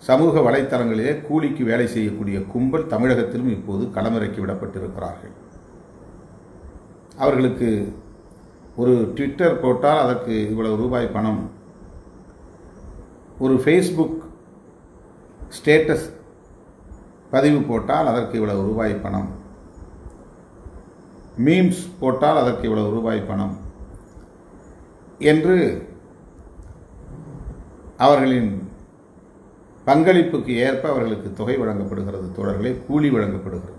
சமூக வலைத்தளங்களிலே கூலிக்கு வேலை செய்யக்கூடிய கும்பல் தமிழகத்திலும் இப்போது களமிறக்கி விடப்பட்டிருக்கிறார்கள் அவர்களுக்கு ஒரு ட்விட்டர் போட்டால் அதற்கு இவ்வளவு ரூபாய் பணம் ஒரு ஃபேஸ்புக் ஸ்டேட்டஸ் பதிவு போட்டால் அதற்கு இவ்வளவு ரூபாய் பணம் மீம்ஸ் போட்டால் அதற்கு இவ்வளவு ரூபாய் பணம் என்று அவர்களின் பங்களிப்புக்கு ஏற்ப அவர்களுக்கு தொகை வழங்கப்படுகிறது தோழர்களே கூலி வழங்கப்படுகிறது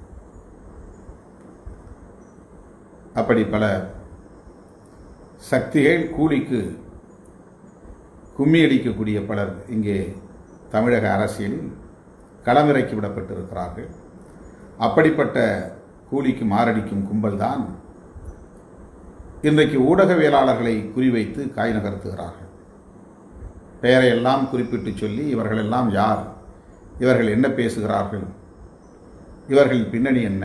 அப்படி பல சக்திகள் கூலிக்கு கும்மி அடிக்கக்கூடிய பலர் இங்கே தமிழக அரசியலில் களமிறக்கி விடப்பட்டிருக்கிறார்கள் அப்படிப்பட்ட கூலிக்கு மாரடிக்கும் கும்பல்தான் இன்றைக்கு ஊடகவியலாளர்களை குறிவைத்து காய் நகர்த்துகிறார்கள் பெயரை எல்லாம் குறிப்பிட்டு சொல்லி இவர்களெல்லாம் யார் இவர்கள் என்ன பேசுகிறார்கள் இவர்கள் பின்னணி என்ன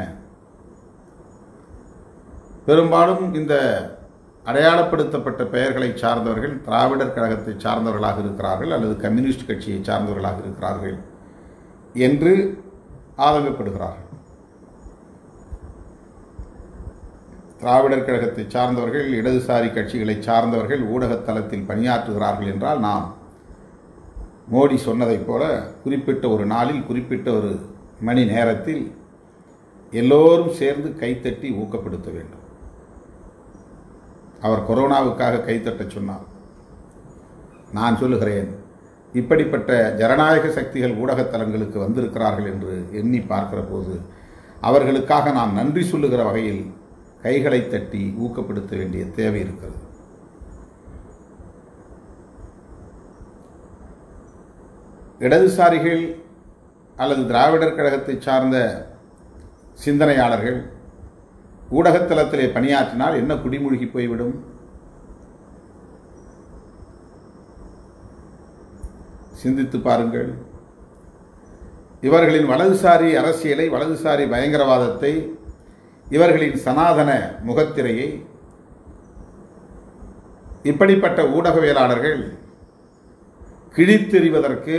பெரும்பாலும் இந்த அடையாளப்படுத்தப்பட்ட பெயர்களை சார்ந்தவர்கள் திராவிடர் கழகத்தை சார்ந்தவர்களாக இருக்கிறார்கள் அல்லது கம்யூனிஸ்ட் கட்சியை சார்ந்தவர்களாக இருக்கிறார்கள் என்று ஆதங்கப்படுகிறார்கள் திராவிடர் கழகத்தை சார்ந்தவர்கள் இடதுசாரி கட்சிகளை சார்ந்தவர்கள் ஊடகத்தளத்தில் பணியாற்றுகிறார்கள் என்றால் நாம் மோடி சொன்னதைப் போல குறிப்பிட்ட ஒரு நாளில் குறிப்பிட்ட ஒரு மணி நேரத்தில் எல்லோரும் சேர்ந்து கைத்தட்டி ஊக்கப்படுத்த வேண்டும் அவர் கொரோனாவுக்காக கைத்தட்டச் சொன்னார் நான் சொல்லுகிறேன் இப்படிப்பட்ட ஜனநாயக சக்திகள் ஊடகத்தலங்களுக்கு வந்திருக்கிறார்கள் என்று எண்ணி பார்க்கிற போது அவர்களுக்காக நாம் நன்றி சொல்லுகிற வகையில் கைகளை தட்டி ஊக்கப்படுத்த வேண்டிய தேவை இருக்கிறது இடதுசாரிகள் அல்லது திராவிடர் கழகத்தை சார்ந்த சிந்தனையாளர்கள் ஊடகத்தளத்திலே பணியாற்றினால் என்ன குடிமூழ்கி போய்விடும் சிந்தித்து பாருங்கள் இவர்களின் வலதுசாரி அரசியலை வலதுசாரி பயங்கரவாதத்தை இவர்களின் சனாதன முகத்திரையை இப்படிப்பட்ட ஊடகவியலாளர்கள் கிழித்தெறிவதற்கு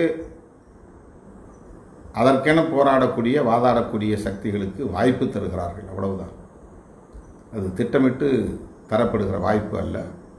அதற்கென போராடக்கூடிய வாதாடக்கூடிய சக்திகளுக்கு வாய்ப்பு தருகிறார்கள் அவ்வளவுதான் அது திட்டமிட்டு தரப்படுகிற வாய்ப்பு அல்ல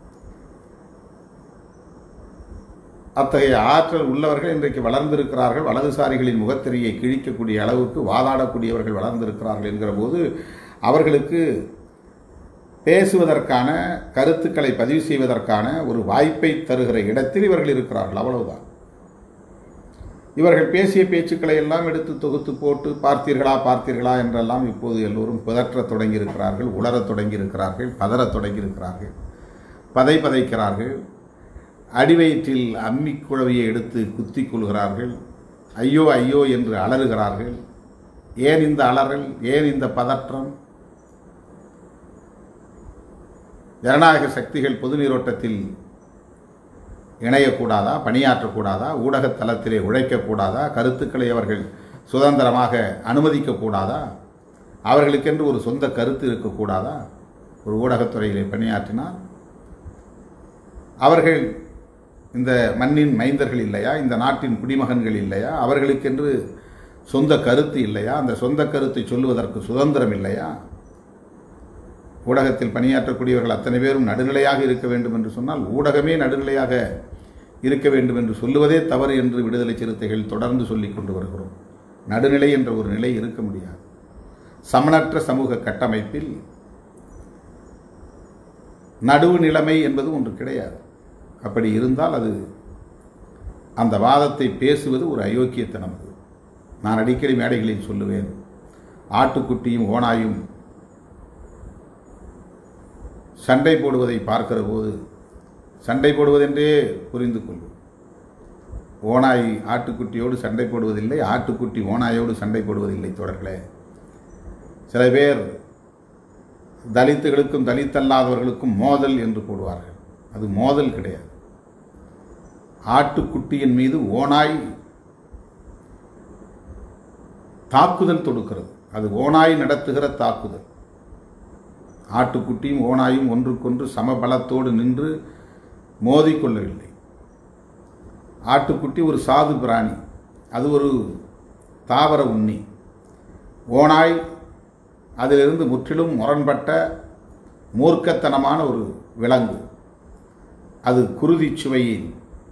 அத்தகைய ஆற்றல் உள்ளவர்கள் இன்றைக்கு வளர்ந்திருக்கிறார்கள் வலதுசாரிகளின் முகத்திரையை கிழிக்கக்கூடிய அளவுக்கு வாதாடக்கூடியவர்கள் வளர்ந்திருக்கிறார்கள் என்கிற போது அவர்களுக்கு பேசுவதற்கான கருத்துக்களை பதிவு செய்வதற்கான ஒரு வாய்ப்பை தருகிற இடத்தில் இவர்கள் இருக்கிறார்கள் அவ்வளவுதான் இவர்கள் பேசிய பேச்சுக்களை எல்லாம் எடுத்து தொகுத்து போட்டு பார்த்தீர்களா பார்த்தீர்களா என்றெல்லாம் இப்போது எல்லோரும் பிதற்றத் தொடங்கியிருக்கிறார்கள் உளரத் தொடங்கியிருக்கிறார்கள் பதறத் தொடங்கியிருக்கிறார்கள் பதை பதைக்கிறார்கள் அடிவயிற்றில் அம்மி குழவியை எடுத்து குத்திக் கொள்கிறார்கள் ஐயோ ஐயோ என்று அலறுகிறார்கள் ஏன் இந்த அலறல் ஏன் இந்த பதற்றம் ஜனநாயக சக்திகள் பொது நீரோட்டத்தில் இணையக்கூடாதா பணியாற்றக்கூடாதா ஊடகத் தளத்திலே உழைக்கக்கூடாதா கருத்துக்களை அவர்கள் சுதந்திரமாக அனுமதிக்கக்கூடாதா அவர்களுக்கென்று ஒரு சொந்த கருத்து இருக்கக்கூடாதா ஒரு ஊடகத்துறையிலே பணியாற்றினால் அவர்கள் இந்த மண்ணின் மைந்தர்கள் இல்லையா இந்த நாட்டின் குடிமகன்கள் இல்லையா அவர்களுக்கென்று சொந்த கருத்து இல்லையா அந்த சொந்த கருத்தை சொல்லுவதற்கு சுதந்திரம் இல்லையா ஊடகத்தில் பணியாற்றக்கூடியவர்கள் அத்தனை பேரும் நடுநிலையாக இருக்க வேண்டும் என்று சொன்னால் ஊடகமே நடுநிலையாக இருக்க வேண்டும் என்று சொல்லுவதே தவறு என்று விடுதலை சிறுத்தைகள் தொடர்ந்து சொல்லிக் கொண்டு வருகிறோம் நடுநிலை என்ற ஒரு நிலை இருக்க முடியாது சமனற்ற சமூக கட்டமைப்பில் நடுவு நிலைமை என்பது ஒன்று கிடையாது அப்படி இருந்தால் அது அந்த வாதத்தை பேசுவது ஒரு அயோக்கியத்தனம் அது நான் அடிக்கடி மேடைகளில் சொல்லுவேன் ஆட்டுக்குட்டியும் ஓனாயும் சண்டை போடுவதை பார்க்கிற போது சண்டை போடுவதென்றே புரிந்து கொள்வோம் ஓனாய் ஆட்டுக்குட்டியோடு சண்டை போடுவதில்லை ஆட்டுக்குட்டி ஓனாயோடு சண்டை போடுவதில்லை தொடர்களே சில பேர் தலித்துகளுக்கும் தலித்தல்லாதவர்களுக்கும் மோதல் என்று போடுவார்கள் அது மோதல் கிடையாது ஆட்டுக்குட்டியின் மீது ஓனாய் தாக்குதல் தொடுக்கிறது அது ஓனாய் நடத்துகிற தாக்குதல் ஆட்டுக்குட்டியும் ஓனாயும் ஒன்றுக்கொன்று சமபலத்தோடு நின்று மோதிக்கொள்ளவில்லை ஆட்டுக்குட்டி ஒரு சாது பிராணி அது ஒரு தாவர உண்ணி ஓனாய் அதிலிருந்து முற்றிலும் முரண்பட்ட மூர்க்கத்தனமான ஒரு விலங்கு அது குருதி சுவையில்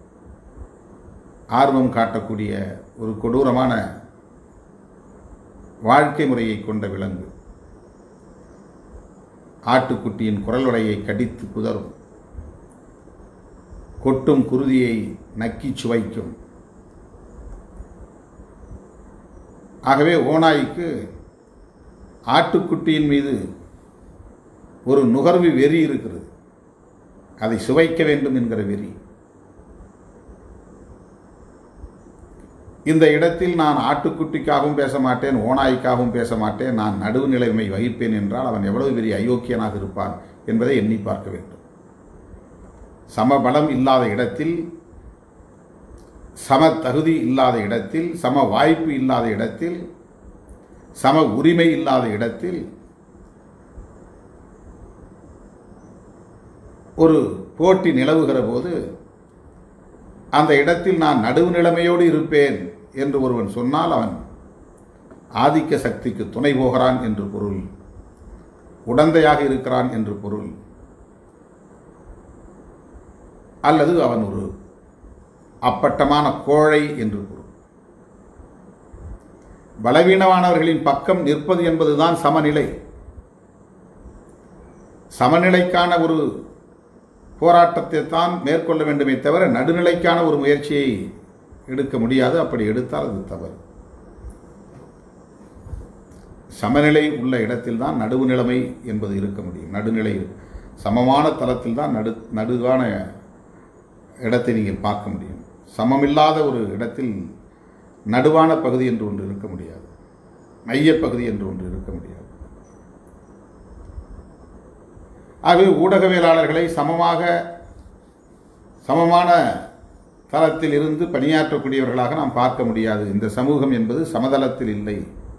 ஆர்வம் காட்டக்கூடிய ஒரு கொடூரமான வாழ்க்கை முறையை கொண்ட விலங்கு ஆட்டுக்குட்டியின் குரல் வளையை கடித்து குதறும் கொட்டும் குருதியை நக்கி சுவைக்கும் ஆகவே ஓநாய்க்கு ஆட்டுக்குட்டியின் மீது ஒரு நுகர்வு வெறி இருக்கிறது அதை சுவைக்க வேண்டும் என்கிற வெறி இந்த இடத்தில் நான் ஆட்டுக்குட்டிக்காகவும் பேச மாட்டேன் ஓநாய்க்காகவும் பேச மாட்டேன் நான் நடுவு நிலைமை வகிப்பேன் என்றால் அவன் எவ்வளவு பெரிய அயோக்கியனாக இருப்பான் என்பதை எண்ணி பார்க்க வேண்டும் சமபலம் இல்லாத இடத்தில் சம தகுதி இல்லாத இடத்தில் சம வாய்ப்பு இல்லாத இடத்தில் சம உரிமை இல்லாத இடத்தில் ஒரு போட்டி நிலவுகிற போது அந்த இடத்தில் நான் நடுவு நிலைமையோடு இருப்பேன் என்று ஒருவன் சொன்னால் அவன் ஆதிக்க சக்திக்கு துணை போகிறான் என்று பொருள் உடந்தையாக இருக்கிறான் என்று பொருள் அல்லது அவன் ஒரு அப்பட்டமான கோழை என்று பொருள் பலவீனமானவர்களின் பக்கம் நிற்பது என்பதுதான் சமநிலை சமநிலைக்கான ஒரு போராட்டத்தை தான் மேற்கொள்ள வேண்டுமே தவிர நடுநிலைக்கான ஒரு முயற்சியை எடுக்க முடியாது அப்படி எடுத்தால் அது தவறு சமநிலை உள்ள இடத்தில் தான் நடுவு நிலைமை என்பது இருக்க முடியும் நடுநிலை சமமான தளத்தில் தான் நடு நடுவான இடத்தை நீங்கள் பார்க்க முடியும் சமமில்லாத ஒரு இடத்தில் நடுவான பகுதி என்று ஒன்று இருக்க முடியாது மையப்பகுதி என்று ஒன்று இருக்க முடியாது ஆகவே ஊடகவியலாளர்களை சமமாக சமமான தளத்தில் இருந்து பணியாற்றக்கூடியவர்களாக நாம் பார்க்க முடியாது இந்த சமூகம் என்பது சமதளத்தில் இல்லை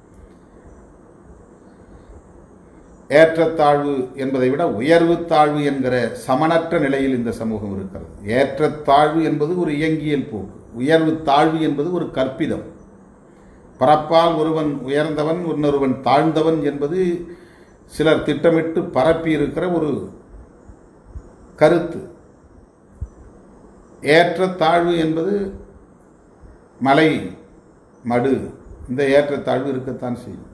ஏற்றத்தாழ்வு என்பதை விட உயர்வு தாழ்வு என்கிற சமனற்ற நிலையில் இந்த சமூகம் இருக்கிறது ஏற்றத்தாழ்வு என்பது ஒரு இயங்கியல் போக்கு உயர்வு தாழ்வு என்பது ஒரு கற்பிதம் பரப்பால் ஒருவன் உயர்ந்தவன் இன்னொருவன் தாழ்ந்தவன் என்பது சிலர் திட்டமிட்டு பரப்பி இருக்கிற ஒரு கருத்து ஏற்றத்தாழ்வு என்பது மலை மடு இந்த ஏற்றத்தாழ்வு இருக்கத்தான் செய்யும்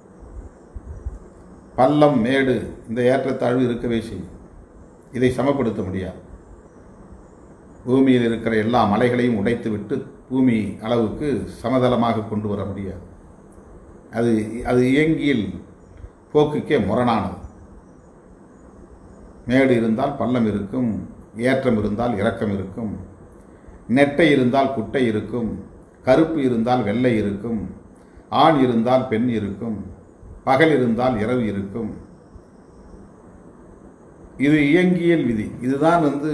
பள்ளம் மேடு இந்த ஏற்றத்தாழ்வு இருக்கவே செய்யும் இதை சமப்படுத்த முடியாது பூமியில் இருக்கிற எல்லா மலைகளையும் உடைத்துவிட்டு பூமி அளவுக்கு சமதளமாக கொண்டு வர முடியாது அது அது இயங்கியல் போக்குக்கே முரணானது மேடு இருந்தால் பள்ளம் இருக்கும் ஏற்றம் இருந்தால் இறக்கம் இருக்கும் நெட்டை இருந்தால் குட்டை இருக்கும் கருப்பு இருந்தால் வெள்ளை இருக்கும் ஆண் இருந்தால் பெண் இருக்கும் பகல் இருந்தால் இரவு இருக்கும் இது இயங்கியல் விதி இதுதான் வந்து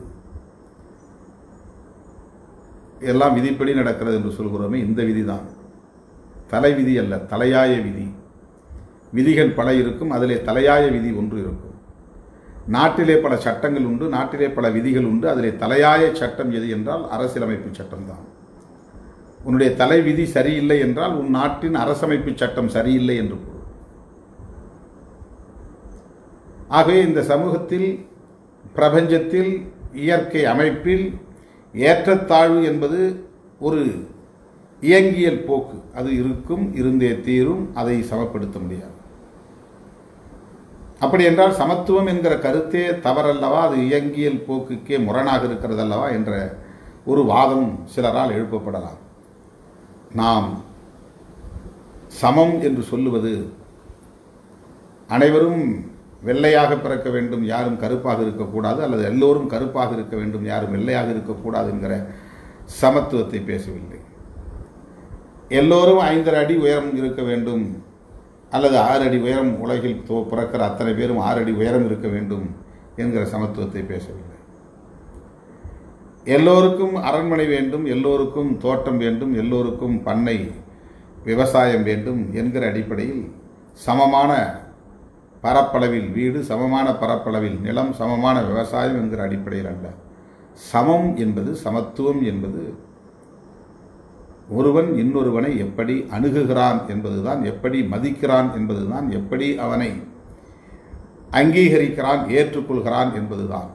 எல்லாம் விதிப்படி நடக்கிறது என்று சொல்கிறோமே இந்த விதிதான் தலை விதி அல்ல தலையாய விதி விதிகள் பல இருக்கும் அதிலே தலையாய விதி ஒன்று இருக்கும் நாட்டிலே பல சட்டங்கள் உண்டு நாட்டிலே பல விதிகள் உண்டு அதிலே தலையாய சட்டம் எது என்றால் அரசியலமைப்பு சட்டம்தான் உன்னுடைய தலை விதி சரியில்லை என்றால் உன் நாட்டின் அரசமைப்பு சட்டம் சரியில்லை என்று பொருள் ஆகவே இந்த சமூகத்தில் பிரபஞ்சத்தில் இயற்கை அமைப்பில் ஏற்றத்தாழ்வு என்பது ஒரு இயங்கியல் போக்கு அது இருக்கும் இருந்தே தீரும் அதை சமப்படுத்த முடியாது அப்படி என்றால் சமத்துவம் என்கிற கருத்தே தவறல்லவா அது இயங்கியல் போக்குக்கே முரணாக இருக்கிறதல்லவா என்ற ஒரு வாதம் சிலரால் எழுப்பப்படலாம் நாம் சமம் என்று சொல்லுவது அனைவரும் வெள்ளையாக பிறக்க வேண்டும் யாரும் கருப்பாக இருக்கக்கூடாது அல்லது எல்லோரும் கருப்பாக இருக்க வேண்டும் யாரும் வெள்ளையாக இருக்கக்கூடாது என்கிற சமத்துவத்தை பேசவில்லை எல்லோரும் ஐந்தரை அடி உயரம் இருக்க வேண்டும் அல்லது ஆறு அடி உயரம் உலகில் தோ- பிறக்கிற அத்தனை பேரும் ஆறு அடி உயரம் இருக்க வேண்டும் என்கிற சமத்துவத்தை பேசவில்லை எல்லோருக்கும் அரண்மனை வேண்டும் எல்லோருக்கும் தோட்டம் வேண்டும் எல்லோருக்கும் பண்ணை விவசாயம் வேண்டும் என்கிற அடிப்படையில் சமமான பரப்பளவில் வீடு சமமான பரப்பளவில் நிலம் சமமான விவசாயம் என்கிற அடிப்படையில் அல்ல சமம் என்பது சமத்துவம் என்பது ஒருவன் இன்னொருவனை எப்படி அணுகுகிறான் என்பதுதான் எப்படி மதிக்கிறான் என்பதுதான் எப்படி அவனை அங்கீகரிக்கிறான் ஏற்றுக்கொள்கிறான் என்பதுதான்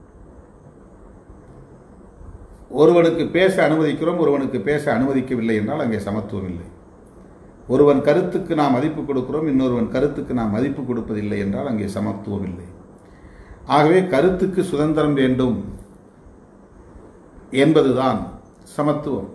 ஒருவனுக்கு பேச அனுமதிக்கிறோம் ஒருவனுக்கு பேச அனுமதிக்கவில்லை என்றால் அங்கே சமத்துவம் இல்லை ஒருவன் கருத்துக்கு நாம் மதிப்பு கொடுக்கிறோம் இன்னொருவன் கருத்துக்கு நாம் மதிப்பு கொடுப்பதில்லை என்றால் அங்கே சமத்துவம் இல்லை ஆகவே கருத்துக்கு சுதந்திரம் வேண்டும் என்பதுதான் சமத்துவம்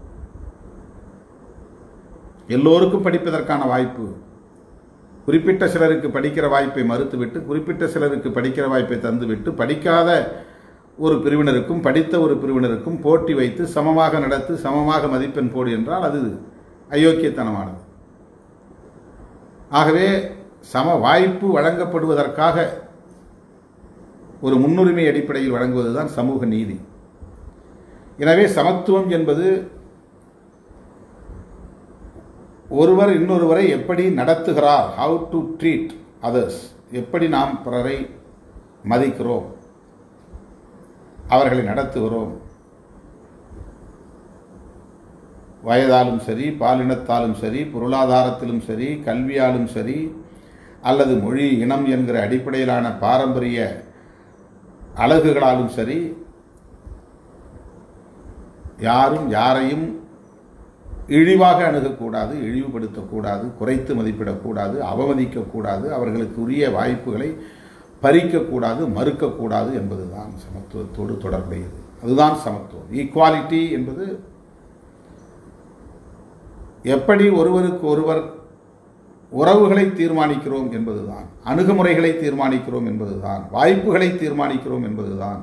எல்லோருக்கும் படிப்பதற்கான வாய்ப்பு குறிப்பிட்ட சிலருக்கு படிக்கிற வாய்ப்பை மறுத்துவிட்டு குறிப்பிட்ட சிலருக்கு படிக்கிற வாய்ப்பை தந்துவிட்டு படிக்காத ஒரு பிரிவினருக்கும் படித்த ஒரு பிரிவினருக்கும் போட்டி வைத்து சமமாக நடத்து சமமாக மதிப்பெண் போடு என்றால் அது அயோக்கியத்தனமானது ஆகவே சம வாய்ப்பு வழங்கப்படுவதற்காக ஒரு முன்னுரிமை அடிப்படையில் வழங்குவதுதான் சமூக நீதி எனவே சமத்துவம் என்பது ஒருவர் இன்னொருவரை எப்படி நடத்துகிறார் ஹவு டு ட்ரீட் அதர்ஸ் எப்படி நாம் பிறரை மதிக்கிறோம் அவர்களை நடத்துகிறோம் வயதாலும் சரி பாலினத்தாலும் சரி பொருளாதாரத்திலும் சரி கல்வியாலும் சரி அல்லது மொழி இனம் என்கிற அடிப்படையிலான பாரம்பரிய அழகுகளாலும் சரி யாரும் யாரையும் இழிவாக அணுகக்கூடாது இழிவுபடுத்தக்கூடாது குறைத்து மதிப்பிடக்கூடாது அவமதிக்கக்கூடாது அவர்களுக்கு உரிய வாய்ப்புகளை பறிக்கக்கூடாது மறுக்கக்கூடாது என்பதுதான் சமத்துவத்தோடு தொடர்புடையது அதுதான் சமத்துவம் ஈக்குவாலிட்டி என்பது எப்படி ஒருவருக்கு ஒருவர் உறவுகளை தீர்மானிக்கிறோம் என்பதுதான் அணுகுமுறைகளை தீர்மானிக்கிறோம் என்பதுதான் வாய்ப்புகளை தீர்மானிக்கிறோம் என்பதுதான்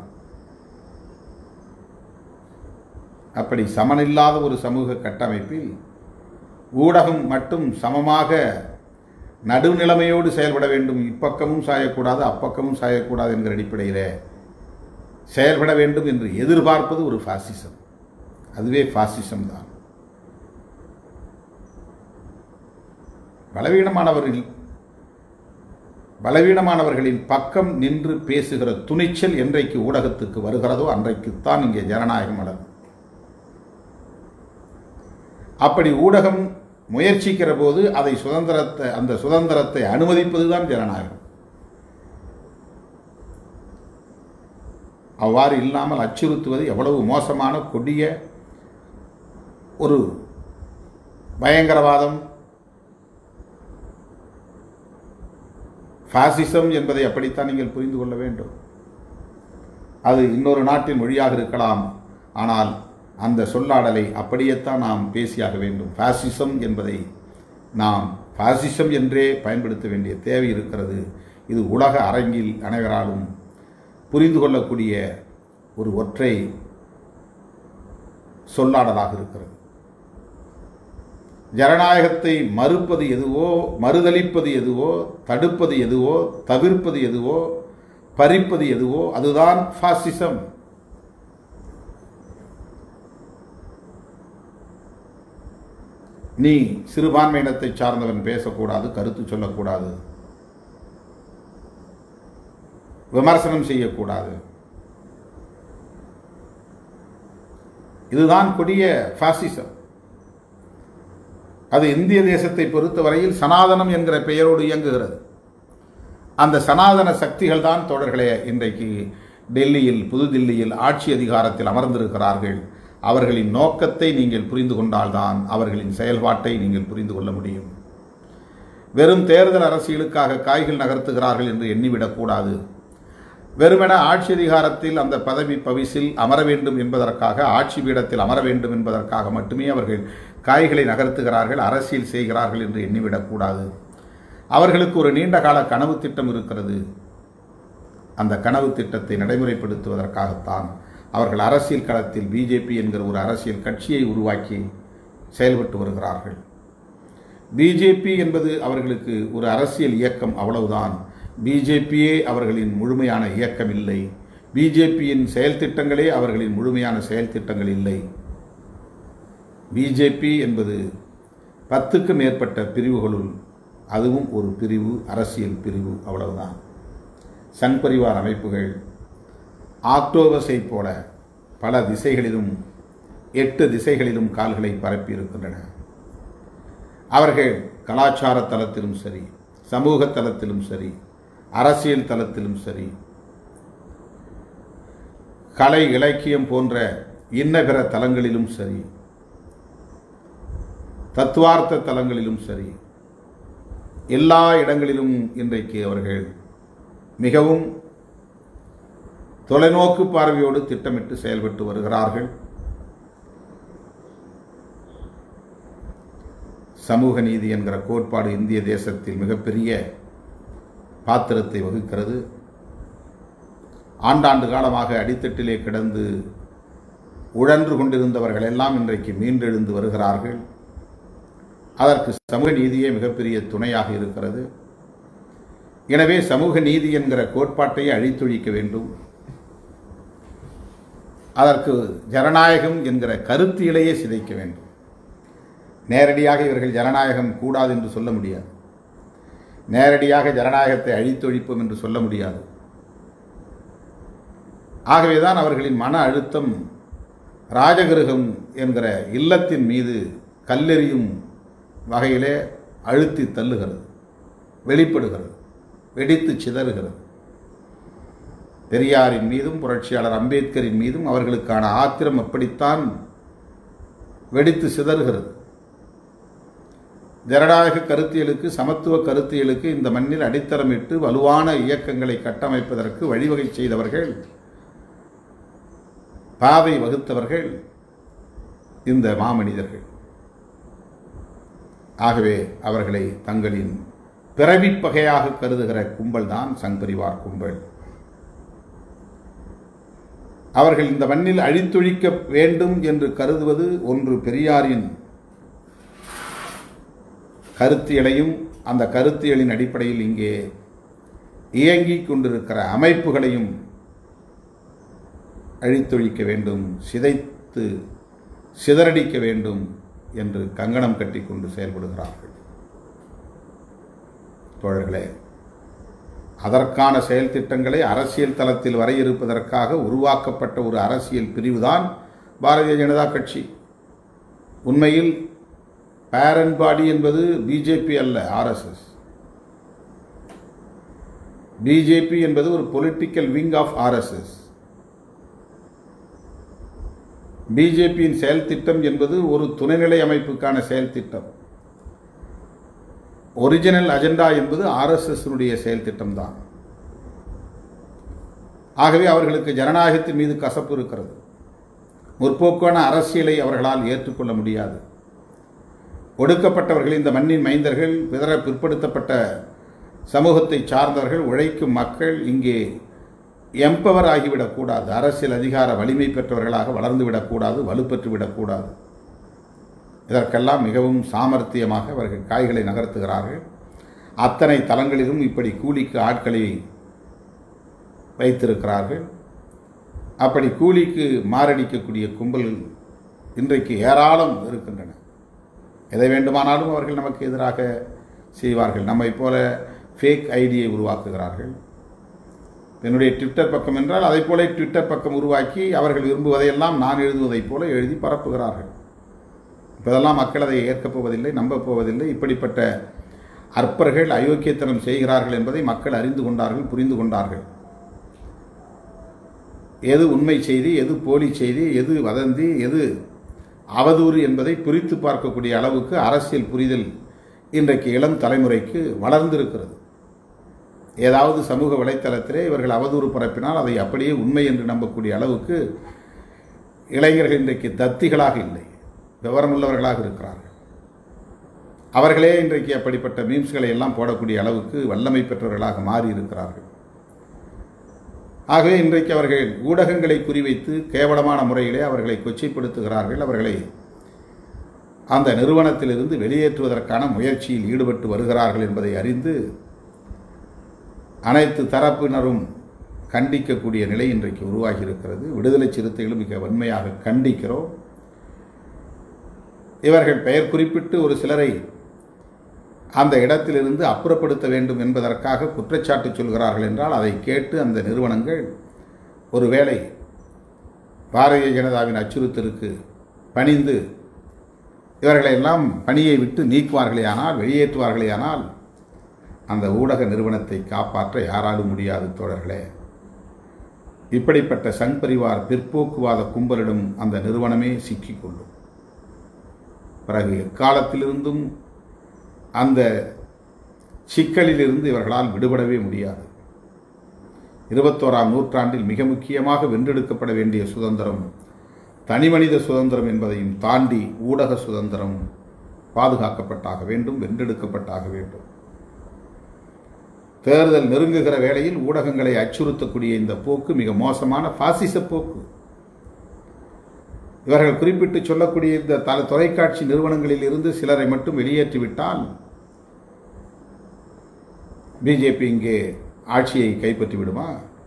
அப்படி சமனில்லாத ஒரு சமூக கட்டமைப்பில் ஊடகம் மட்டும் சமமாக நடுநிலைமையோடு செயல்பட வேண்டும் இப்பக்கமும் சாயக்கூடாது அப்பக்கமும் சாயக்கூடாது என்கிற அடிப்படையில் செயல்பட வேண்டும் என்று எதிர்பார்ப்பது ஒரு பாசிசம் அதுவே பாசிசம் தான் பலவீனமானவர்கள் பலவீனமானவர்களின் பக்கம் நின்று பேசுகிற துணிச்சல் என்றைக்கு ஊடகத்துக்கு வருகிறதோ அன்றைக்குத்தான் இங்கே ஜனநாயகம் வளரும் அப்படி ஊடகம் முயற்சிக்கிற போது அதை சுதந்திரத்தை அந்த சுதந்திரத்தை அனுமதிப்பதுதான் ஜனநாயகம் அவ்வாறு இல்லாமல் அச்சுறுத்துவது எவ்வளவு மோசமான கொடிய ஒரு பயங்கரவாதம் பாசிசம் என்பதை அப்படித்தான் நீங்கள் புரிந்து கொள்ள வேண்டும் அது இன்னொரு நாட்டின் மொழியாக இருக்கலாம் ஆனால் அந்த சொல்லாடலை அப்படியேத்தான் நாம் பேசியாக வேண்டும் பாசிசம் என்பதை நாம் பாசிசம் என்றே பயன்படுத்த வேண்டிய தேவை இருக்கிறது இது உலக அரங்கில் அனைவராலும் புரிந்து கொள்ளக்கூடிய ஒரு ஒற்றை சொல்லாடலாக இருக்கிறது ஜனநாயகத்தை மறுப்பது எதுவோ மறுதளிப்பது எதுவோ தடுப்பது எதுவோ தவிர்ப்பது எதுவோ பறிப்பது எதுவோ அதுதான் பாசிசம் நீ சிறுபான்மையினத்தை சார்ந்தவன் பேசக்கூடாது கருத்து சொல்லக்கூடாது விமர்சனம் செய்யக்கூடாது இதுதான் கொடிய பாசிசம் அது இந்திய தேசத்தை பொறுத்தவரையில் சனாதனம் என்கிற பெயரோடு இயங்குகிறது அந்த சனாதன சக்திகள் தான் தோழர்களே இன்றைக்கு டெல்லியில் புதுதில்லியில் ஆட்சி அதிகாரத்தில் அமர்ந்திருக்கிறார்கள் அவர்களின் நோக்கத்தை நீங்கள் புரிந்து கொண்டால்தான் அவர்களின் செயல்பாட்டை நீங்கள் புரிந்து கொள்ள முடியும் வெறும் தேர்தல் அரசியலுக்காக காய்கள் நகர்த்துகிறார்கள் என்று எண்ணிவிடக்கூடாது வெறுமென ஆட்சி அதிகாரத்தில் அந்த பதவி பவிசில் அமர வேண்டும் என்பதற்காக ஆட்சி பீடத்தில் அமர வேண்டும் என்பதற்காக மட்டுமே அவர்கள் காய்களை நகர்த்துகிறார்கள் அரசியல் செய்கிறார்கள் என்று எண்ணிவிடக்கூடாது அவர்களுக்கு ஒரு நீண்ட கால கனவு திட்டம் இருக்கிறது அந்த கனவு திட்டத்தை நடைமுறைப்படுத்துவதற்காகத்தான் அவர்கள் அரசியல் களத்தில் பிஜேபி என்கிற ஒரு அரசியல் கட்சியை உருவாக்கி செயல்பட்டு வருகிறார்கள் பிஜேபி என்பது அவர்களுக்கு ஒரு அரசியல் இயக்கம் அவ்வளவுதான் பிஜேபியே அவர்களின் முழுமையான இயக்கம் இல்லை பிஜேபியின் செயல் திட்டங்களே அவர்களின் முழுமையான செயல் திட்டங்கள் இல்லை பிஜேபி என்பது பத்துக்கு மேற்பட்ட பிரிவுகளுள் அதுவும் ஒரு பிரிவு அரசியல் பிரிவு அவ்வளவுதான் சங் பரிவார் அமைப்புகள் ஆக்டோபஸை போல பல திசைகளிலும் எட்டு திசைகளிலும் கால்களை பரப்பி இருக்கின்றன அவர்கள் கலாச்சார தளத்திலும் சரி சமூக தளத்திலும் சரி அரசியல் தளத்திலும் சரி கலை இலக்கியம் போன்ற இன்ன பிற தலங்களிலும் சரி தத்துவார்த்த தலங்களிலும் சரி எல்லா இடங்களிலும் இன்றைக்கு அவர்கள் மிகவும் தொலைநோக்கு பார்வையோடு திட்டமிட்டு செயல்பட்டு வருகிறார்கள் சமூக நீதி என்கிற கோட்பாடு இந்திய தேசத்தில் மிகப்பெரிய பாத்திரத்தை வகுக்கிறது ஆண்டாண்டு காலமாக அடித்தட்டிலே கிடந்து உழன்று கொண்டிருந்தவர்கள் எல்லாம் இன்றைக்கு மீண்டெழுந்து வருகிறார்கள் அதற்கு சமூக நீதியே மிகப்பெரிய துணையாக இருக்கிறது எனவே சமூக நீதி என்கிற கோட்பாட்டை அழித்தொழிக்க வேண்டும் அதற்கு ஜனநாயகம் என்கிற கருத்தியலையே சிதைக்க வேண்டும் நேரடியாக இவர்கள் ஜனநாயகம் கூடாது என்று சொல்ல முடியாது நேரடியாக ஜனநாயகத்தை அழித்தொழிப்போம் என்று சொல்ல முடியாது ஆகவேதான் அவர்களின் மன அழுத்தம் ராஜகிருகம் என்கிற இல்லத்தின் மீது கல்லெறியும் வகையிலே அழுத்தி தள்ளுகிறது வெளிப்படுகிறது வெடித்து சிதறுகிறது பெரியாரின் மீதும் புரட்சியாளர் அம்பேத்கரின் மீதும் அவர்களுக்கான ஆத்திரம் அப்படித்தான் வெடித்து சிதறுகிறது ஜனநாயக கருத்தியலுக்கு சமத்துவ கருத்தியலுக்கு இந்த மண்ணில் அடித்தளமிட்டு வலுவான இயக்கங்களை கட்டமைப்பதற்கு வழிவகை செய்தவர்கள் பாதை வகுத்தவர்கள் இந்த மாமனிதர்கள் ஆகவே அவர்களை தங்களின் பிறவிப்பகையாக கருதுகிற கும்பல் தான் சங்பரிவார் கும்பல் அவர்கள் இந்த மண்ணில் அழித்தொழிக்க வேண்டும் என்று கருதுவது ஒன்று பெரியாரின் கருத்தியலையும் அந்த கருத்தியலின் அடிப்படையில் இங்கே இயங்கிக் கொண்டிருக்கிற அமைப்புகளையும் அழித்தொழிக்க வேண்டும் சிதைத்து சிதறடிக்க வேண்டும் என்று கங்கணம் கட்டிக்கொண்டு செயல்படுகிறார்கள் தோழர்களே அதற்கான செயல் திட்டங்களை அரசியல் தளத்தில் வரையறுப்பதற்காக உருவாக்கப்பட்ட ஒரு அரசியல் பிரிவுதான் பாரதிய ஜனதா கட்சி உண்மையில் பேரன் பாடி என்பது பிஜேபி அல்ல ஆர்எஸ்எஸ் பிஜேபி என்பது ஒரு பொலிட்டிக்கல் விங் ஆஃப் ஆர்எஸ்எஸ் பிஜேபியின் செயல் திட்டம் என்பது ஒரு துணைநிலை அமைப்புக்கான செயல் திட்டம் ஒரிஜினல் அஜெண்டா என்பது ஆர்எஸ்எஸ்னுடைய செயல் திட்டம்தான் ஆகவே அவர்களுக்கு ஜனநாயகத்தின் மீது கசப்பு இருக்கிறது முற்போக்கான அரசியலை அவர்களால் ஏற்றுக்கொள்ள முடியாது ஒடுக்கப்பட்டவர்கள் இந்த மண்ணின் மைந்தர்கள் பிதர பிற்படுத்தப்பட்ட சமூகத்தை சார்ந்தவர்கள் உழைக்கும் மக்கள் இங்கே எம்பவர் ஆகிவிடக்கூடாது அரசியல் அதிகார வலிமை பெற்றவர்களாக வளர்ந்து விடக்கூடாது வலுப்பெற்று விடக்கூடாது இதற்கெல்லாம் மிகவும் சாமர்த்தியமாக அவர்கள் காய்களை நகர்த்துகிறார்கள் அத்தனை தலங்களிலும் இப்படி கூலிக்கு ஆட்களை வைத்திருக்கிறார்கள் அப்படி கூலிக்கு மாரடிக்கக்கூடிய கும்பல் இன்றைக்கு ஏராளம் இருக்கின்றன எதை வேண்டுமானாலும் அவர்கள் நமக்கு எதிராக செய்வார்கள் நம்மை போல ஃபேக் ஐடியை உருவாக்குகிறார்கள் என்னுடைய ட்விட்டர் பக்கம் என்றால் அதை போல ட்விட்டர் பக்கம் உருவாக்கி அவர்கள் விரும்புவதையெல்லாம் நான் எழுதுவதைப் போல எழுதி பரப்புகிறார்கள் இப்போதெல்லாம் மக்கள் அதை ஏற்கப் போவதில்லை நம்பப் போவதில்லை இப்படிப்பட்ட அற்பர்கள் அயோக்கியத்தனம் செய்கிறார்கள் என்பதை மக்கள் அறிந்து கொண்டார்கள் புரிந்து கொண்டார்கள் எது உண்மை செய்தி எது போலி செய்தி எது வதந்தி எது அவதூறு என்பதை பிரித்து பார்க்கக்கூடிய அளவுக்கு அரசியல் புரிதல் இன்றைக்கு இளம் தலைமுறைக்கு வளர்ந்திருக்கிறது ஏதாவது சமூக வலைத்தளத்திலே இவர்கள் அவதூறு பரப்பினால் அதை அப்படியே உண்மை என்று நம்பக்கூடிய அளவுக்கு இளைஞர்கள் இன்றைக்கு தத்திகளாக இல்லை விவரமுள்ளவர்களாக இருக்கிறார்கள் அவர்களே இன்றைக்கு அப்படிப்பட்ட மீம்ஸ்களை எல்லாம் போடக்கூடிய அளவுக்கு வல்லமை பெற்றவர்களாக மாறி இருக்கிறார்கள் ஆகவே இன்றைக்கு அவர்கள் ஊடகங்களை குறிவைத்து கேவலமான முறையிலே அவர்களை கொச்சைப்படுத்துகிறார்கள் அவர்களை அந்த நிறுவனத்திலிருந்து வெளியேற்றுவதற்கான முயற்சியில் ஈடுபட்டு வருகிறார்கள் என்பதை அறிந்து அனைத்து தரப்பினரும் கண்டிக்கக்கூடிய நிலை இன்றைக்கு உருவாகி இருக்கிறது விடுதலை சிறுத்தைகளும் மிக வன்மையாக கண்டிக்கிறோம் இவர்கள் பெயர் குறிப்பிட்டு ஒரு சிலரை அந்த இடத்திலிருந்து அப்புறப்படுத்த வேண்டும் என்பதற்காக குற்றச்சாட்டு சொல்கிறார்கள் என்றால் அதை கேட்டு அந்த நிறுவனங்கள் ஒருவேளை பாரதிய ஜனதாவின் அச்சுறுத்தலுக்கு பணிந்து இவர்களை எல்லாம் பணியை விட்டு நீக்குவார்களேயானால் வெளியேற்றுவார்களேயானால் அந்த ஊடக நிறுவனத்தை காப்பாற்ற யாராலும் முடியாது தோழர்களே இப்படிப்பட்ட சங் பரிவார் பிற்போக்குவாத கும்பலிடம் அந்த நிறுவனமே சிக்கிக்கொள்ளும் பிறகு எக்காலத்திலிருந்தும் அந்த சிக்கலிலிருந்து இவர்களால் விடுபடவே முடியாது இருபத்தோராம் நூற்றாண்டில் மிக முக்கியமாக வென்றெடுக்கப்பட வேண்டிய சுதந்திரம் தனிமனித சுதந்திரம் என்பதையும் தாண்டி ஊடக சுதந்திரம் பாதுகாக்கப்பட்டாக வேண்டும் வென்றெடுக்கப்பட்டாக வேண்டும் தேர்தல் நெருங்குகிற வேளையில் ஊடகங்களை அச்சுறுத்தக்கூடிய இந்த போக்கு மிக மோசமான பாசிச போக்கு இவர்கள் குறிப்பிட்டு சொல்லக்கூடிய இந்த தல தொலைக்காட்சி நிறுவனங்களில் இருந்து சிலரை மட்டும் வெளியேற்றிவிட்டால் பிஜேபி இங்கே ஆட்சியை கைப்பற்றி விடுமா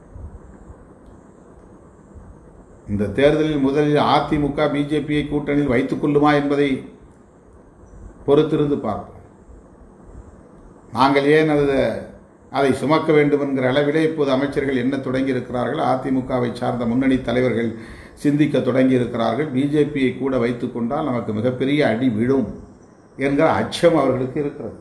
இந்த தேர்தலில் முதலில் அதிமுக பிஜேபியை கூட்டணியில் வைத்துக் கொள்ளுமா என்பதை பொறுத்திருந்து பார்ப்போம் நாங்கள் ஏன் அதை அதை சுமக்க வேண்டும் என்கிற அளவிலே இப்போது அமைச்சர்கள் என்ன தொடங்கி இருக்கிறார்கள் அதிமுகவை சார்ந்த முன்னணி தலைவர்கள் சிந்திக்க தொடங்கி இருக்கிறார்கள் பிஜேபியை கூட வைத்துக் கொண்டால் நமக்கு மிகப்பெரிய அடி விழும் என்கிற அச்சம் அவர்களுக்கு இருக்கிறது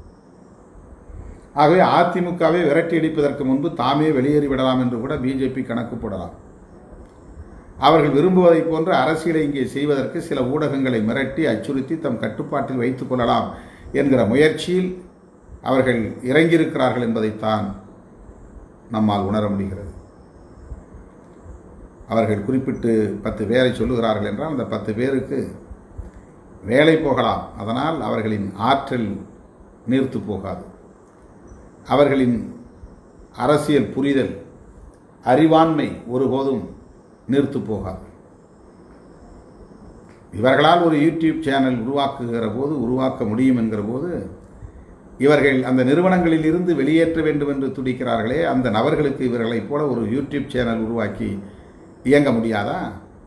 ஆகவே அதிமுகவை விரட்டி அடிப்பதற்கு முன்பு தாமே வெளியேறி விடலாம் என்று கூட பிஜேபி கணக்கு போடலாம் அவர்கள் விரும்புவதைப் போன்ற அரசியலை இங்கே செய்வதற்கு சில ஊடகங்களை மிரட்டி அச்சுறுத்தி தம் கட்டுப்பாட்டில் வைத்துக் கொள்ளலாம் என்கிற முயற்சியில் அவர்கள் இறங்கியிருக்கிறார்கள் என்பதைத்தான் நம்மால் உணர முடிகிறது அவர்கள் குறிப்பிட்டு பத்து பேரை சொல்லுகிறார்கள் என்றால் அந்த பத்து பேருக்கு வேலை போகலாம் அதனால் அவர்களின் ஆற்றல் நீர்த்து போகாது அவர்களின் அரசியல் புரிதல் அறிவாண்மை ஒருபோதும் நீர்த்து போகாது இவர்களால் ஒரு யூடியூப் சேனல் உருவாக்குகிற போது உருவாக்க முடியும் என்கிற போது இவர்கள் அந்த நிறுவனங்களில் இருந்து வெளியேற்ற வேண்டும் என்று துடிக்கிறார்களே அந்த நபர்களுக்கு இவர்களைப் போல ஒரு யூடியூப் சேனல் உருவாக்கி இயங்க முடியாதா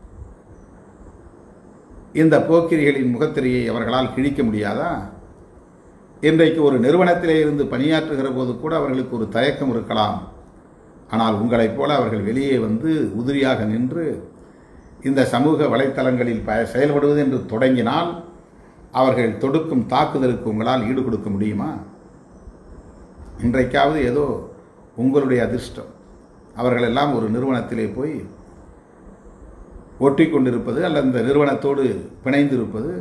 இந்த போக்கிரிகளின் முகத்திரையை அவர்களால் கிழிக்க முடியாதா இன்றைக்கு ஒரு நிறுவனத்திலே இருந்து பணியாற்றுகிற போது கூட அவர்களுக்கு ஒரு தயக்கம் இருக்கலாம் ஆனால் உங்களைப் போல அவர்கள் வெளியே வந்து உதிரியாக நின்று இந்த சமூக வலைத்தளங்களில் ப செயல்படுவது என்று தொடங்கினால் அவர்கள் தொடுக்கும் தாக்குதலுக்கு உங்களால் ஈடு கொடுக்க முடியுமா இன்றைக்காவது ஏதோ உங்களுடைய அதிர்ஷ்டம் அவர்கள் எல்லாம் ஒரு நிறுவனத்திலே போய் ஒட்டி கொண்டிருப்பது அல்ல இந்த நிறுவனத்தோடு பிணைந்திருப்பது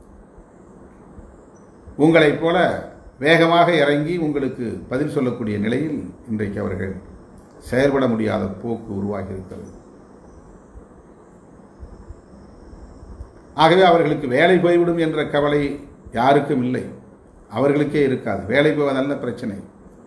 உங்களைப் போல வேகமாக இறங்கி உங்களுக்கு பதில் சொல்லக்கூடிய நிலையில் இன்றைக்கு அவர்கள் செயல்பட முடியாத போக்கு உருவாகி இருக்கிறது ஆகவே அவர்களுக்கு வேலை போய்விடும் என்ற கவலை யாருக்கும் இல்லை அவர்களுக்கே இருக்காது வேலை போவதல்ல பிரச்சனை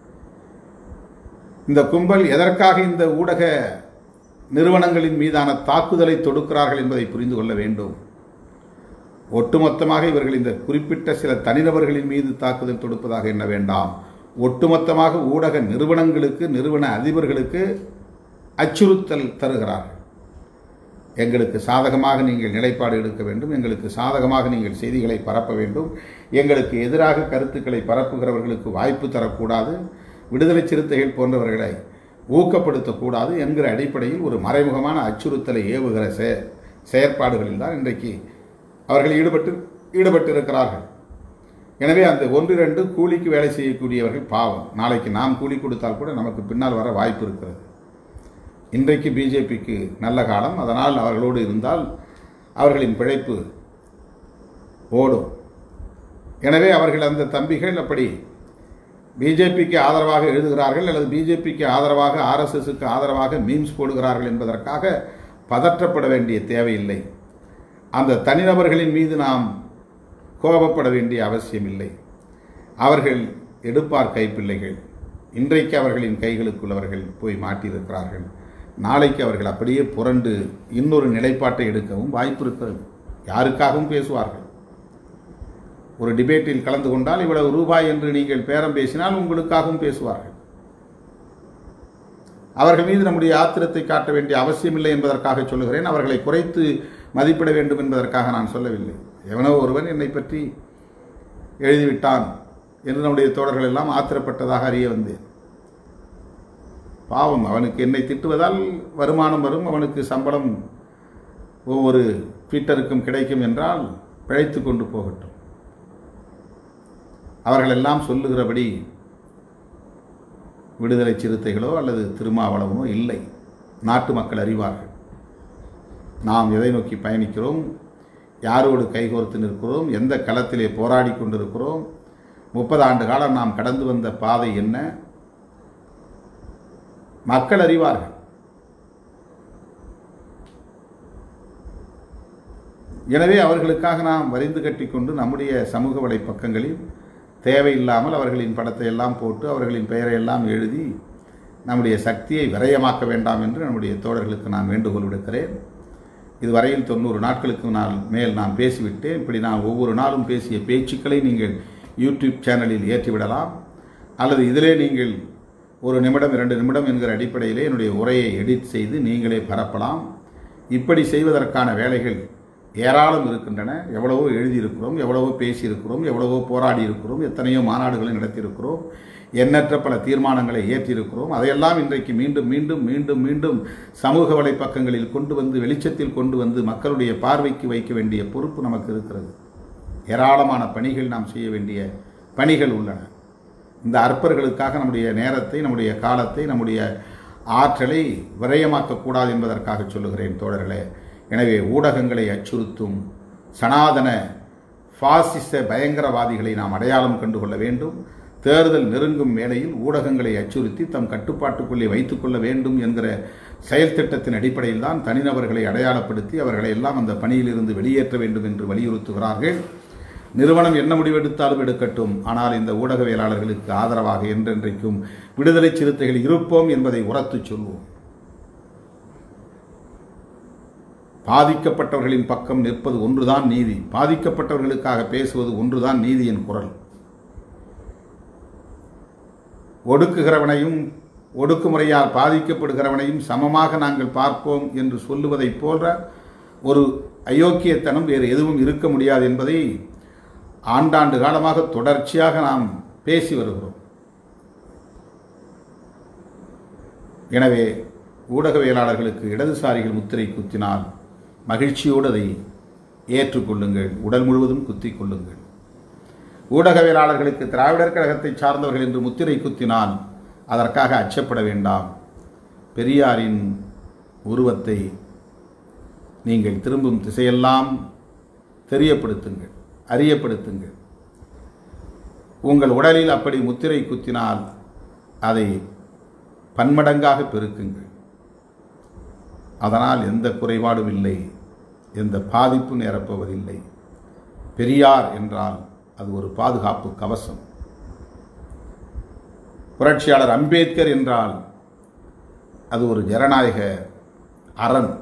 இந்த கும்பல் எதற்காக இந்த ஊடக நிறுவனங்களின் மீதான தாக்குதலை தொடுக்கிறார்கள் என்பதை புரிந்து கொள்ள வேண்டும் ஒட்டுமொத்தமாக இவர்கள் இந்த குறிப்பிட்ட சில தனிநபர்களின் மீது தாக்குதல் தொடுப்பதாக எண்ண வேண்டாம் ஒட்டுமொத்தமாக ஊடக நிறுவனங்களுக்கு நிறுவன அதிபர்களுக்கு அச்சுறுத்தல் தருகிறார்கள் எங்களுக்கு சாதகமாக நீங்கள் நிலைப்பாடு எடுக்க வேண்டும் எங்களுக்கு சாதகமாக நீங்கள் செய்திகளை பரப்ப வேண்டும் எங்களுக்கு எதிராக கருத்துக்களை பரப்புகிறவர்களுக்கு வாய்ப்பு தரக்கூடாது விடுதலை சிறுத்தைகள் போன்றவர்களை ஊக்கப்படுத்தக்கூடாது என்கிற அடிப்படையில் ஒரு மறைமுகமான அச்சுறுத்தலை ஏவுகிற செ செயற்பாடுகளில் தான் இன்றைக்கு அவர்கள் ஈடுபட்டு ஈடுபட்டிருக்கிறார்கள் எனவே அந்த ஒன்று ரெண்டு கூலிக்கு வேலை செய்யக்கூடியவர்கள் பாவம் நாளைக்கு நாம் கூலி கொடுத்தால் கூட நமக்கு பின்னால் வர வாய்ப்பு இருக்கிறது இன்றைக்கு பிஜேபிக்கு நல்ல காலம் அதனால் அவர்களோடு இருந்தால் அவர்களின் பிழைப்பு ஓடும் எனவே அவர்கள் அந்த தம்பிகள் அப்படி பிஜேபிக்கு ஆதரவாக எழுதுகிறார்கள் அல்லது பிஜேபிக்கு ஆதரவாக ஆர்எஸ்எஸ்க்கு ஆதரவாக மீம்ஸ் போடுகிறார்கள் என்பதற்காக பதற்றப்பட வேண்டிய தேவையில்லை அந்த தனிநபர்களின் மீது நாம் கோபப்பட வேண்டிய அவசியமில்லை அவர்கள் எடுப்பார் கைப்பிள்ளைகள் இன்றைக்கு அவர்களின் கைகளுக்குள் அவர்கள் போய் மாட்டியிருக்கிறார்கள் நாளைக்கு அவர்கள் அப்படியே புரண்டு இன்னொரு நிலைப்பாட்டை எடுக்கவும் வாய்ப்பு இருக்கிறது யாருக்காகவும் பேசுவார்கள் ஒரு டிபேட்டில் கலந்து கொண்டால் இவ்வளவு ரூபாய் என்று நீங்கள் பேரம் பேசினால் உங்களுக்காகவும் பேசுவார்கள் அவர்கள் மீது நம்முடைய ஆத்திரத்தை காட்ட வேண்டிய அவசியமில்லை என்பதற்காக சொல்லுகிறேன் அவர்களை குறைத்து மதிப்பிட வேண்டும் என்பதற்காக நான் சொல்லவில்லை எவனோ ஒருவன் என்னை பற்றி எழுதிவிட்டான் என்று நம்முடைய தோழர்கள் எல்லாம் ஆத்திரப்பட்டதாக அறிய வந்தேன் பாவம் அவனுக்கு என்னை திட்டுவதால் வருமானம் வரும் அவனுக்கு சம்பளம் ஒவ்வொரு ட்விட்டருக்கும் கிடைக்கும் என்றால் பிழைத்து கொண்டு போகட்டும் அவர்கள் எல்லாம் சொல்லுகிறபடி விடுதலை சிறுத்தைகளோ அல்லது திருமாவளவனோ இல்லை நாட்டு மக்கள் அறிவார்கள் நாம் எதை நோக்கி பயணிக்கிறோம் யாரோடு கைகோர்த்து நிற்கிறோம் எந்த களத்திலே போராடி கொண்டிருக்கிறோம் முப்பது ஆண்டு காலம் நாம் கடந்து வந்த பாதை என்ன மக்கள் அறிவார்கள் எனவே அவர்களுக்காக நாம் வரிந்து கட்டிக்கொண்டு நம்முடைய சமூக வலைப்பக்கங்களில் தேவையில்லாமல் அவர்களின் படத்தை எல்லாம் போட்டு அவர்களின் பெயரை எல்லாம் எழுதி நம்முடைய சக்தியை விரயமாக்க வேண்டாம் என்று நம்முடைய தோழர்களுக்கு நான் வேண்டுகோள் விடுக்கிறேன் இதுவரையில் தொண்ணூறு நாட்களுக்கு நான் மேல் நான் பேசிவிட்டேன் இப்படி நான் ஒவ்வொரு நாளும் பேசிய பேச்சுக்களை நீங்கள் யூடியூப் சேனலில் ஏற்றிவிடலாம் அல்லது இதிலே நீங்கள் ஒரு நிமிடம் இரண்டு நிமிடம் என்கிற அடிப்படையிலே என்னுடைய உரையை எடிட் செய்து நீங்களே பரப்பலாம் இப்படி செய்வதற்கான வேலைகள் ஏராளம் இருக்கின்றன எவ்வளவோ எழுதியிருக்கிறோம் எவ்வளவோ பேசியிருக்கிறோம் எவ்வளவோ போராடி இருக்கிறோம் எத்தனையோ மாநாடுகளை நடத்தியிருக்கிறோம் எண்ணற்ற பல தீர்மானங்களை ஏற்றிருக்கிறோம் அதையெல்லாம் இன்றைக்கு மீண்டும் மீண்டும் மீண்டும் மீண்டும் சமூக வலைப்பக்கங்களில் கொண்டு வந்து வெளிச்சத்தில் கொண்டு வந்து மக்களுடைய பார்வைக்கு வைக்க வேண்டிய பொறுப்பு நமக்கு இருக்கிறது ஏராளமான பணிகள் நாம் செய்ய வேண்டிய பணிகள் உள்ளன இந்த அற்பர்களுக்காக நம்முடைய நேரத்தை நம்முடைய காலத்தை நம்முடைய ஆற்றலை விரயமாக்கக்கூடாது என்பதற்காக சொல்லுகிறேன் தோழர்களே எனவே ஊடகங்களை அச்சுறுத்தும் சனாதன பாசிச பயங்கரவாதிகளை நாம் அடையாளம் கண்டுகொள்ள வேண்டும் தேர்தல் நெருங்கும் வேளையில் ஊடகங்களை அச்சுறுத்தி தம் கட்டுப்பாட்டுக்குள்ளே வைத்துக்கொள்ள வேண்டும் என்கிற செயல் திட்டத்தின் அடிப்படையில் தான் தனிநபர்களை அடையாளப்படுத்தி அவர்களை எல்லாம் அந்த பணியிலிருந்து வெளியேற்ற வேண்டும் என்று வலியுறுத்துகிறார்கள் நிறுவனம் என்ன முடிவெடுத்தாலும் எடுக்கட்டும் ஆனால் இந்த ஊடகவியலாளர்களுக்கு ஆதரவாக என்றென்றைக்கும் விடுதலை சிறுத்தைகள் இருப்போம் என்பதை உரத்துச் சொல்வோம் பாதிக்கப்பட்டவர்களின் பக்கம் நிற்பது ஒன்றுதான் நீதி பாதிக்கப்பட்டவர்களுக்காக பேசுவது ஒன்றுதான் நீதியின் குரல் ஒடுக்குகிறவனையும் ஒடுக்குமுறையால் பாதிக்கப்படுகிறவனையும் சமமாக நாங்கள் பார்ப்போம் என்று சொல்லுவதைப் போன்ற ஒரு அயோக்கியத்தனம் வேறு எதுவும் இருக்க முடியாது என்பதை ஆண்டாண்டு காலமாக தொடர்ச்சியாக நாம் பேசி வருகிறோம் எனவே ஊடகவியலாளர்களுக்கு இடதுசாரிகள் முத்திரை குத்தினால் மகிழ்ச்சியோடு அதை ஏற்றுக்கொள்ளுங்கள் உடல் முழுவதும் குத்திக் கொள்ளுங்கள் ஊடகவியலாளர்களுக்கு திராவிடர் கழகத்தை சார்ந்தவர்கள் என்று முத்திரை குத்தினால் அதற்காக அச்சப்பட வேண்டாம் பெரியாரின் உருவத்தை நீங்கள் திரும்பும் திசையெல்லாம் தெரியப்படுத்துங்கள் அறியப்படுத்துங்கள் உங்கள் உடலில் அப்படி முத்திரை குத்தினால் அதை பன்மடங்காக பெருக்குங்கள் அதனால் எந்த குறைபாடும் இல்லை எந்த பாதிப்பும் நேரப்போவதில்லை பெரியார் என்றால் அது ஒரு பாதுகாப்பு கவசம் புரட்சியாளர் அம்பேத்கர் என்றால் அது ஒரு ஜனநாயக அரண்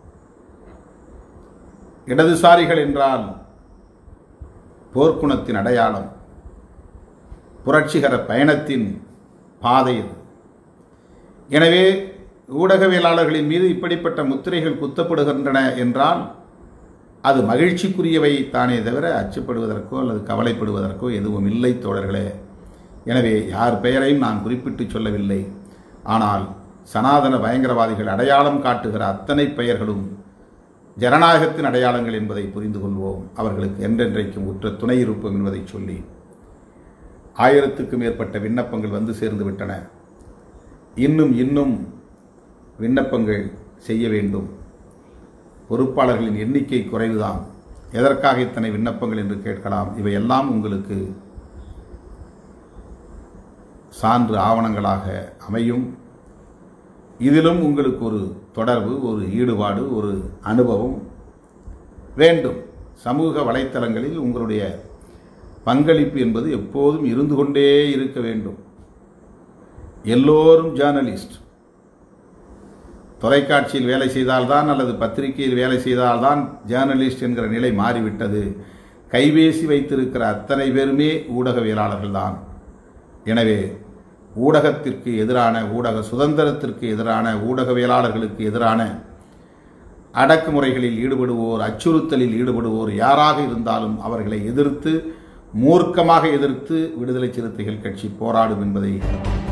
இடதுசாரிகள் என்றால் போர்க்குணத்தின் அடையாளம் புரட்சிகர பயணத்தின் பாதை அது எனவே ஊடகவியலாளர்களின் மீது இப்படிப்பட்ட முத்திரைகள் குத்தப்படுகின்றன என்றால் அது மகிழ்ச்சிக்குரியவை தானே தவிர அச்சப்படுவதற்கோ அல்லது கவலைப்படுவதற்கோ எதுவும் இல்லை தோழர்களே எனவே யார் பெயரையும் நான் குறிப்பிட்டு சொல்லவில்லை ஆனால் சனாதன பயங்கரவாதிகள் அடையாளம் காட்டுகிற அத்தனை பெயர்களும் ஜனநாயகத்தின் அடையாளங்கள் என்பதை புரிந்து கொள்வோம் அவர்களுக்கு என்றென்றைக்கும் உற்ற துணை இருப்போம் என்பதை சொல்லி ஆயிரத்துக்கும் மேற்பட்ட விண்ணப்பங்கள் வந்து சேர்ந்து விட்டன இன்னும் இன்னும் விண்ணப்பங்கள் செய்ய வேண்டும் பொறுப்பாளர்களின் எண்ணிக்கை குறைவுதான் எதற்காக இத்தனை விண்ணப்பங்கள் என்று கேட்கலாம் இவையெல்லாம் உங்களுக்கு சான்று ஆவணங்களாக அமையும் இதிலும் உங்களுக்கு ஒரு தொடர்பு ஒரு ஈடுபாடு ஒரு அனுபவம் வேண்டும் சமூக வலைத்தளங்களில் உங்களுடைய பங்களிப்பு என்பது எப்போதும் இருந்து கொண்டே இருக்க வேண்டும் எல்லோரும் ஜேர்னலிஸ்ட் தொலைக்காட்சியில் வேலை செய்தால்தான் அல்லது பத்திரிகையில் வேலை செய்தால்தான் ஜேர்னலிஸ்ட் என்கிற நிலை மாறிவிட்டது கைபேசி வைத்திருக்கிற அத்தனை பேருமே ஊடகவியலாளர்கள் தான் எனவே ஊடகத்திற்கு எதிரான ஊடக சுதந்திரத்திற்கு எதிரான ஊடகவியலாளர்களுக்கு எதிரான அடக்குமுறைகளில் ஈடுபடுவோர் அச்சுறுத்தலில் ஈடுபடுவோர் யாராக இருந்தாலும் அவர்களை எதிர்த்து மூர்க்கமாக எதிர்த்து விடுதலை சிறுத்தைகள் கட்சி போராடும் என்பதை